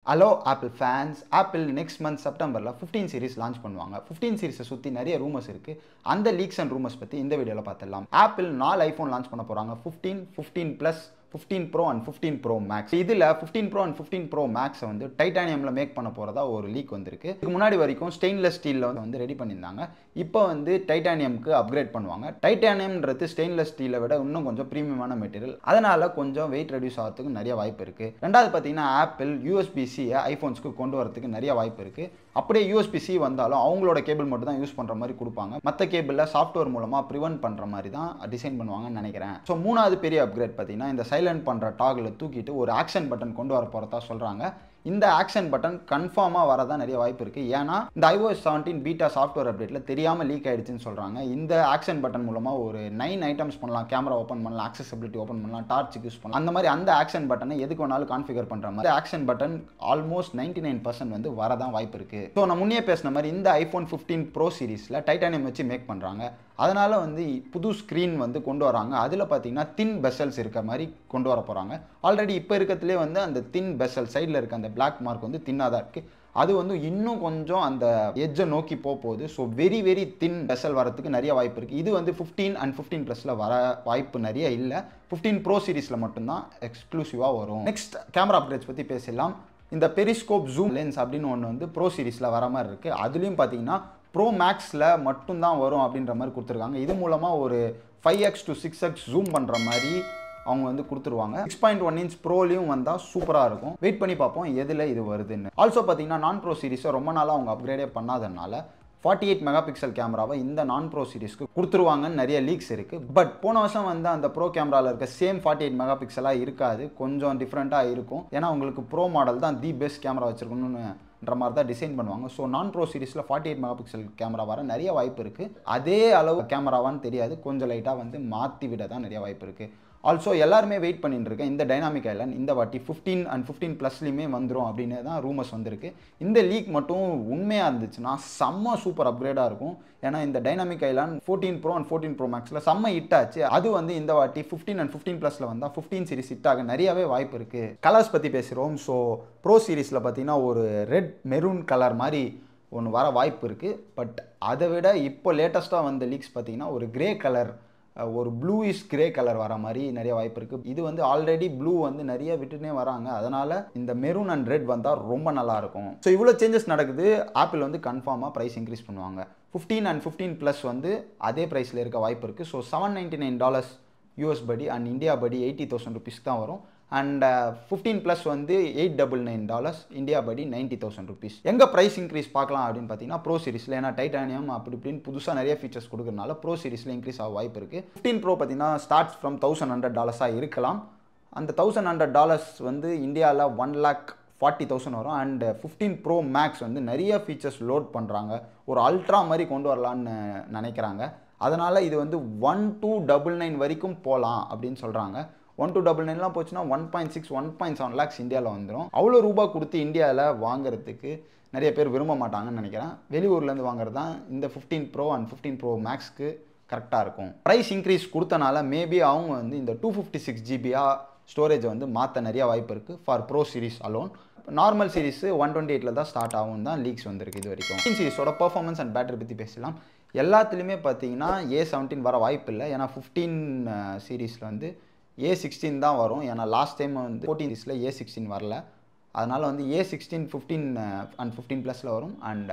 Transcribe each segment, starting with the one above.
hello Apple fans Apple next month செப்டம்பரில் fifteen series launch பண்ணுவாங்க fifteen சீரிஸை சுற்றி நிறைய ரூமர்ஸ் இருக்குது அந்த லீக்ஸ் அண்ட் ரூமர்ஸ் பற்றி இந்த வீடியோவில் பார்த்துடலாம் ஆப்பிள் நாலு ஐஃபோன் லான்ச் பண்ண போகிறாங்க fifteen fifteen plus fifteen pro and fifteen pro max இதில் fifteen pro and fifteen pro மேக்ஸை வந்து டைட்டானியமில் மேக் பண்ண போகிறதா ஒரு லீக் வந்திருக்கு இதுக்கு முன்னாடி வரைக்கும் ஸ்டெயின்லெஸ் ஸ்டீலில் வந்து ரெடி பண்ணியிருந்தாங்க இப்போ வந்து டைட்டானியம்க்கு அப்கிரேட் பண்ணுவாங்க டைட்டானியம்ன்றது ஸ்டெயின்லெஸ் ஸ்டீலை விட இன்னும் கொஞ்சம் ப்ரீமியமான மெட்டீரியல் அதனால் கொஞ்சம் வெயிட் ரெடியூஸ் ஆகிறதுக்கு நிறைய வாய்ப்பு இருக்குது ரெண்டாவது பார்த்தீங்கன்னா ஆப்பிள் யூஎஸ்பிசியை ஐஃபோன்ஸ்க்கு கொண்டு வரதுக்கு நிறைய வாய்ப்பு இருக்குது அப்படியே யூஎஸ்பிசி வந்தாலும் அவங்களோட கேபிள் மட்டும் தான் யூஸ் பண்ணுற மாதிரி கொடுப்பாங்க மற்ற கேபிளில் சாஃப்ட்வேர் மூலமாக ப்ரிவென்ட் பண்ணுற மாதிரி தான் டிசைன் பண்ணுவாங்கன்னு நினைக்கிறேன் ஸோ மூணாவது பெரிய அப்கிரேட் பார்த்தீங்கன்னா இந்த சைலண்ட் பண்ணுற டாகில் தூக்கிட்டு ஒரு ஆக்ஷன் பட்டன் கொண்டு வர போகிறதா சொல்கிறாங்க இந்த ஆக்ஷன் பட்டன் கன்ஃபார்மாக வரதான் நிறைய வாய்ப்பு இருக்குது ஏன்னா இந்த ஐஓஎஸ் செவன்டீன் பீட்டா சாஃப்ட்வேர் அப்டேட்டில் தெரியாமல் லீக் ஆயிடுச்சுன்னு சொல்கிறாங்க இந்த ஆக்ஷன் பட்டன் மூலமாக ஒரு நைன் ஐட்டம்ஸ் பண்ணலாம் கேமரா ஓப்பன் பண்ணலாம் ஆக்சசபிலிட்டி ஓப்பன் பண்ணலாம் டார்ச்சுக்கு யூஸ் பண்ணலாம் அந்த மாதிரி அந்த ஆக்ஷன் பட்டனை எதுக்கு வேணாலும் கான்ஃபிகர் பண்ணுற மாதிரி action button almost ninety nine percent வந்து வரதான் வாய்ப்பு இருக்குது ஸோ நான் முன்னே பேசின மாதிரி இந்த ஐஃபோன் ஃபிஃப்டீன் ப்ரோ சீரிஸில் டைட்டானியம் வச்சு மேக் பண்ணுறாங்க அதனால் வந்து புது ஸ்க்ரீன் வந்து கொண்டு வராங்க அதில் பார்த்தீங்கன்னா தின் பெசல்ஸ் இருக்க மாதிரி கொண்டு வர போகிறாங்க ஆல்ரெடி இப்போ இருக்கிறதுலே வந்து அந்த தின் பெசல் சைடில் இருக்க அந்த பிளாக் மார்க் வந்து தின்னாக தான் இருக்குது அது வந்து இன்னும் கொஞ்சம் அந்த எட்ஜை நோக்கி போக போகுது so very very thin bezel வரதுக்கு நிறைய வாய்ப்பு இருக்குது இது வந்து ஃபிஃப்டீன் அண்ட் ஃபிஃப்டீன் ப்ளஸில் வர வாய்ப்பு நிறைய இல்லை ஃபிஃப்டீன் ப்ரோ சீரிஸில் மட்டும்தான் எக்ஸ்க்ளூசிவாக வரும் நெக்ஸ்ட் கேமரா அப்கிரேட்ஸ் பற்றி பேசலாம் இந்த பெரிஸ்கோப் ஜூம் லென்ஸ் அப்படின்னு ஒன்று வந்து ப்ரோ சீரிஸில் வர மாதிரி இருக்குது அதுலேயும் பார்த்தீங்கன்னா ப்ரோ மேக்ஸில் மட்டும்தான் வரும் அப்படின்ற மாதிரி கொடுத்துருக்காங்க இது மூலமாக ஒரு five x to six x zoom பண்ணுற மாதிரி அவங்க வந்து கொடுத்துருவாங்க சிக்ஸ் பாயிண்ட் ஒன் இன்ச் ப்ரோலையும் வந்தால் சூப்பராக இருக்கும் வெயிட் பண்ணி பார்ப்போம் எதில் இது வருதுன்னு ஆல்சோ பார்த்தீங்கன்னா நான் ப்ரோ சீரிஸை ரொம்ப நாளாக அவங்க அப்கிரேடே பண்ணாதனால ஃபார்ட்டி எயிட் மெகா பிக்சல் கேமராவை இந்த நான் ப்ரோ சீரிஸ்க்கு கொடுத்துருவாங்கன்னு நிறைய லீக்ஸ் இருக்குது பட் போன வருஷம் வந்து அந்த ப்ரோ கேமராவில் இருக்க சேம் ஃபார்ட்டி எயிட் மெகா பிக்சலாக இருக்காது கொஞ்சம் டிஃப்ரெண்ட்டாக இருக்கும் ஏன்னா உங்களுக்கு ப்ரோ மாடல் தான் தி பெஸ்ட் கேமரா வச்சிருக்கணும்னு ன்ற மாதிரி தான் டிசைன் பண்ணுவாங்க ஸோ நான் ப்ரோ சீரிஸில் forty eight mega pixel camera வர நிறைய வாய்ப்பு இருக்குது அதே அளவு கேமராவான்னு தெரியாது கொஞ்சம் லைட்டாக வந்து மாற்றி விட தான் நிறைய வாய்ப்பு இருக்குது ஆல்சோ எல்லாருமே வெயிட் பண்ணிட்டு இருக்கேன் இந்த டைனாமிக் ஐலண்ட் இந்த வாட்டி ஃபிஃப்டீன் அண்ட் ஃபிஃப்டீன் ப்ளஸ்லையுமே வந்துடும் அப்படின்னு தான் ரூமர்ஸ் வந்திருக்கு இந்த லீக் மட்டும் உண்மையாக இருந்துச்சுன்னா செம்ம சூப்பர் அப்கிரேடாக இருக்கும் ஏன்னா இந்த dynamic island fourteen pro and fourteen pro மேக்ஸில் செம்ம ஹிட் ஆச்சு அது வந்து இந்த வாட்டி ஃபிஃப்டீன் அண்ட் ஃபிஃப்டீன் ப்ளஸில் வந்தால் ஃபிஃப்டீன் சீரிஸ் ஹிட் ஆக நிறையவே வாய்ப்பு இருக்குது கலர்ஸ் பற்றி பேசுகிறோம் ஸோ ப்ரோ சீரிஸில் பார்த்தீங்கன்னா ஒரு ரெட் மெரூன் கலர் மாதிரி ஒன்று வர வாய்ப்பு இருக்குது பட் அதை விட இப்போ லேட்டஸ்ட்டாக வந்த லீக்ஸ் பார்த்தீங்கன்னா ஒரு கிரே கலர் ஒரு ப்ளூயிஷ் கிரே கலர் வர மாதிரி நிறைய வாய்ப்பு இருக்குது இது வந்து ஆல்ரெடி ப்ளூ வந்து நிறைய விட்டுனே வராங்க அதனால் இந்த மெரூன் அண்ட் ரெட் வந்தால் ரொம்ப நல்லாயிருக்கும் ஸோ இவ்வளோ சேஞ்சஸ் நடக்குது ஆப்பிள் வந்து கன்ஃபார்மாக ப்ரைஸ் இன்க்ரீஸ் பண்ணுவாங்க ஃபிஃப்டீன் அண்ட் ஃபிஃப்டீன் ப்ளஸ் வந்து அதே ப்ரைஸில் இருக்க வாய்ப்பு இருக்குது so seven ninety nine dollars US படி அண்ட் இந்தியா படி எயிட்டி தௌசண்ட் ருபீஸ் தான் வரும் அண்ட் ஃபிஃப்டீன் ப்ளஸ் வந்து eight double nine dollars India படி நைன்ட்டி தௌசண்ட் ருபீஸ் எங்கே ப்ரைஸ் இன்க்ரீஸ் பார்க்கலாம் அப்படின்னு பார்த்தீங்கன்னா ப்ரோ சீரிஸில் ஏன்னா டைட்டானியம் அப்படி இப்படின்னு புதுசாக நிறைய ஃபீச்சர்ஸ் கொடுக்குறனால ப்ரோ சீரிஸில் இன்க்ரீஸ் ஆக வாய்ப்பு இருக்குது ஃபிஃப்டீன் ப்ரோ பார்த்தீங்கன்னா ஸ்டார்ட்ஸ் ஃப்ரம் தௌசண்ட் ஹண்ட்ரட் டாலர்ஸாக இருக்கலாம் அந்த தௌசண்ட் ஹண்ட்ரட் டாலர்ஸ் வந்து இந்தியாவில் ஒன் லேக் ஃபார்ட்டி தௌசண்ட் வரும் அண்ட் ஃபிஃப்டீன் ப்ரோ மேக்ஸ் வந்து நிறைய ஃபீச்சர்ஸ் லோட் பண்ணுறாங்க ஒரு அல்ட்ரா மாதிரி கொண்டு வரலான்னு நினைக்கிறாங்க அதனால் இது வந்து ஒன் டூ டபுள் நைன் வரைக்கும் போகலாம் அப்படின்னு சொல்கிறாங்க ஒன் டூ டபுள் நைன்லாம் போச்சுன்னா one point six one point seven lakhs இந்தியாவில் வந்துடும் அவ்வளோ ரூபா கொடுத்து இந்தியாவில் வாங்குறதுக்கு நிறைய பேர் விரும்ப மாட்டாங்கன்னு நினைக்கிறேன் வெளியூர்லேருந்து வாங்குறது தான் இந்த fifteen pro and fifteen pro மேக்ஸ்க்கு கரெக்டாக இருக்கும் ப்ரைஸ் இன்க்ரீஸ் கொடுத்தனால மேபி அவங்க வந்து இந்த டூ ஃபிஃப்டி சிக்ஸ் ஜிபியாக ஸ்டோரேஜை வந்து மாற்ற நிறைய வாய்ப்பு இருக்குது for pro series alone normal series one twenty எயிட்டில் தான் ஸ்டார்ட் ஆகும் தான் லீக்ஸ் வந்திருக்கு இது வரைக்கும் சீரிஸோட பர்ஃபார்மன்ஸ் அண்ட் பேட்டரி பற்றி பேசலாம் எல்லாத்துலேயுமே பார்த்தீங்கன்னா ஏ செவன்டீன் வர வாய்ப்பு இல்லை ஏன்னா ஃபிஃப்டீன் சீரீஸில் வந்து ஏ சிக்ஸ்டீன் தான் வரும் ஏன்னா லாஸ்ட் டைம் வந்து ஃபோர்டீன் சீஸில் ஏ சிக்ஸ்டீன் வரல அதனால் வந்து A sixteen fifteen and fifteen ப்ளஸில் வரும் அண்ட்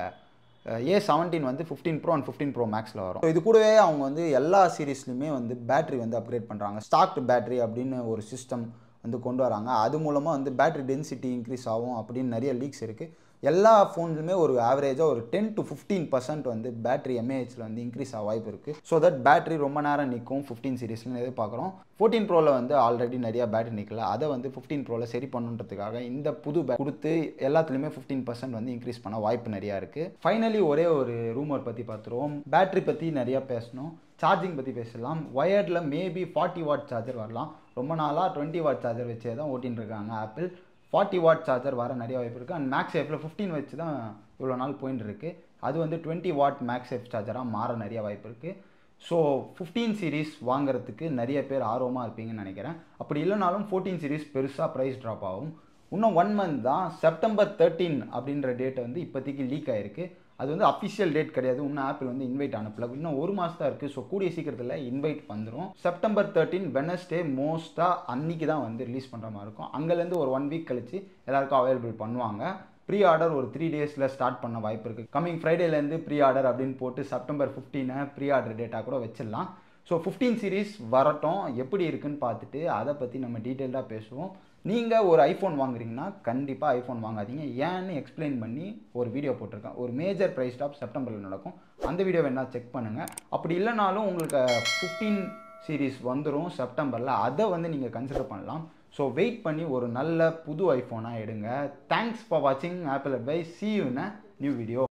ஏ செவன்டீன் வந்து fifteen pro and fifteen pro மேக்ஸில் வரும் இது கூடவே அவங்க வந்து எல்லா சீரீஸ்லையுமே வந்து பேட்டரி வந்து அப்கிரேட் பண்ணுறாங்க ஸ்டாக்டு பேட்டரி அப்படின்னு ஒரு சிஸ்டம் வந்து கொண்டு வராங்க அது மூலமாக வந்து பேட்டரி டென்சிட்டி இன்க்ரீஸ் ஆகும் அப்படின்னு நிறைய லீக்ஸ் இருக்குது எல்லா ஃபோன்ஸுமே ஒரு ஆவரேஜாக ஒரு டென் டு ஃபிஃப்டீன் பர்சன்ட் வந்து பேட்டரி எம்ஏஹெச்சில் வந்து இன்க்ரீஸ் ஆக வாய்ப்பு இருக்குது ஸோ தட் பேட்டரி ரொம்ப நேரம் நிற்கும் ஃபிஃப்டீன் சீரீஸ்னு எதிர்பார்க்குறோம் ஃபோர்டீன் ப்ரோவில் வந்து ஆல்ரெடி நிறையா பேட்டரி நிற்கல அதை வந்து ஃபிஃப்டீன் ப்ரோவில் சரி பண்ணுன்றதுக்காக இந்த புது பே கொடுத்து எல்லாத்துலேயுமே ஃபிஃப்டீன் பர்சன்ட் வந்து இன்க்ரீஸ் பண்ண வாய்ப்பு நிறையா இருக்குது ஃபைனலி ஒரே ஒரு ரூமர் பற்றி பார்த்துருவோம் பேட்டரி பற்றி நிறையா பேசணும் சார்ஜிங் பற்றி பேசலாம் ஒயர்டில் மேபி ஃபார்ட்டி வாட் சார்ஜர் வரலாம் ரொம்ப நாளாக டுவெண்ட்டி வாட் சார்ஜர் வச்சே தான் ஓட்டின்னு இருக்காங்க ஆப்பிள் ஃபார்ட்டி வாட் சார்ஜர் வர நிறைய வாய்ப்பு இருக்குது அண்ட் மேக்ஸ் சேஃபில் ஃபிஃப்டீன் வச்சு தான் இவ்வளோ நாள் போயின்னு இருக்குது அது வந்து டுவெண்ட்டி வாட் மேக்ஸ் சேஃப் சார்ஜராக மாற நிறைய வாய்ப்பு இருக்குது ஸோ ஃபிஃப்டீன் சீரீஸ் வாங்குறதுக்கு நிறைய பேர் ஆர்வமாக இருப்பீங்கன்னு நினைக்கிறேன் அப்படி இல்லைனாலும் ஃபோர்டீன் சீரீஸ் பெருசாக ப்ரைஸ் ட்ராப் ஆகும் இன்னும் ஒன் மந்த் தான் செப்டம்பர் தேர்ட்டீன் அப்படின்ற டேட் வந்து இப்போதைக்கு லீக் ஆயிருக்கு அது வந்து அஃபிஷியல் டேட் கிடையாது இன்னும் ஆப்பிள் வந்து இன்வைட் அனுப்பல இன்னும் ஒரு மாதம் தான் இருக்குது ஸோ கூடிய சீக்கிரத்தில் இன்வைட் வந்துடும் செப்டம்பர் தேர்ட்டீன் வெனஸ்டே மோஸ்ட்டாக அன்னைக்கு தான் வந்து ரிலீஸ் பண்ணுற மாதிரி இருக்கும் அங்கேருந்து ஒரு ஒன் வீக் கழிச்சு எல்லாருக்கும் அவைலபிள் பண்ணுவாங்க ப்ரீ ஆர்டர் ஒரு த்ரீ டேஸில் ஸ்டார்ட் பண்ண வாய்ப்பு இருக்குது கம்மிங் ஃப்ரைடேலேருந்து ப்ரீ ஆர்டர் அப்படின்னு போட்டு செப்டம்பர் ஃபிஃப்டீனை ப்ரீ ஆர்டர் டேட்டாக கூட வச்சிடலாம் ஸோ ஃபிஃப்டீன் சீரீஸ் வரட்டும் எப்படி இருக்குன்னு பார்த்துட்டு அதை பற்றி நம்ம டீட்டெயில்டாக பேசுவோம் நீங்கள் ஒரு ஐஃபோன் வாங்குறீங்கன்னா கண்டிப்பாக ஐஃபோன் வாங்காதீங்க ஏன்னு எக்ஸ்பிளைன் பண்ணி ஒரு வீடியோ போட்டிருக்கேன் ஒரு மேஜர் ப்ரைஸ் டாப் செப்டம்பரில் நடக்கும் அந்த வீடியோ வேணால் செக் பண்ணுங்கள் அப்படி இல்லைனாலும் உங்களுக்கு ஃபிஃப்டீன் சீரீஸ் வந்துடும் செப்டம்பரில் அதை வந்து நீங்கள் கன்சிடர் பண்ணலாம் ஸோ வெயிட் பண்ணி ஒரு நல்ல புது ஐஃபோனாக எடுங்க தேங்க்ஸ் ஃபார் வாட்சிங் Apple advice see you in new video